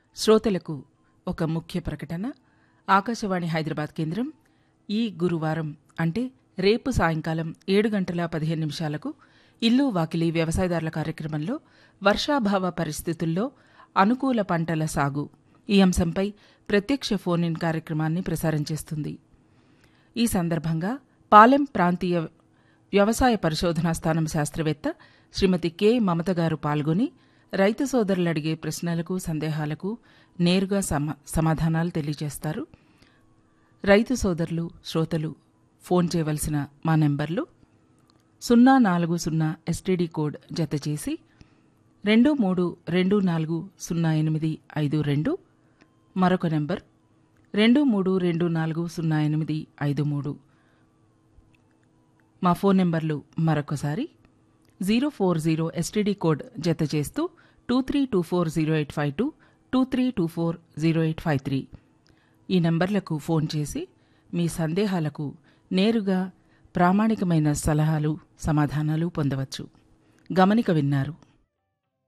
శ్రోతలకు ఒక ముఖ్య ప్రకటన ఆకాశవాణి హైదరాబాద్ కేంద్రం ఈ గురువారం అంటే రేపు సాయంకాలం ఏడు గంటల పదిహేను నిమిషాలకు ఇల్లు వాకిలి వ్యవసాయదారుల కార్యక్రమంలో వర్షాభావ పరిస్థితుల్లో అనుకూల పంటల సాగు ఈ అంశంపై ప్రత్యక్ష ఫోన్ ఇన్ కార్యక్రమాన్ని ప్రసారం చేస్తుంది ఈ సందర్భంగా పాలెం ప్రాంతీయ వ్యవసాయ పరిశోధనా స్థానం శాస్త్రవేత్త శ్రీమతి కె మమత గారు పాల్గొని రైతు సోదరులు అడిగే ప్రశ్నలకు సందేహాలకు నేరుగా సమా సమాధానాలు తెలియజేస్తారు రైతు సోదరులు శ్రోతలు ఫోన్ చేయవలసిన మా నెంబర్లు సున్నా నాలుగు సున్నా ఎస్టీడీ కోడ్ జత చేసి రెండు మూడు రెండు నాలుగు సున్నా ఎనిమిది ఐదు రెండు మరొక నెంబర్ రెండు మూడు రెండు నాలుగు సున్నా ఎనిమిది ఐదు మూడు మా ఫోన్ నెంబర్లు మరొకసారి zero four zero STD code జత చేస్తూ two three two four zero eight five two two three two four zero eight five three ఈ నంబర్లకు ఫోన్ చేసి మీ సందేహాలకు నేరుగా ప్రామాణికమైన సలహాలు సమాధానాలు పొందవచ్చు గమనిక విన్నారు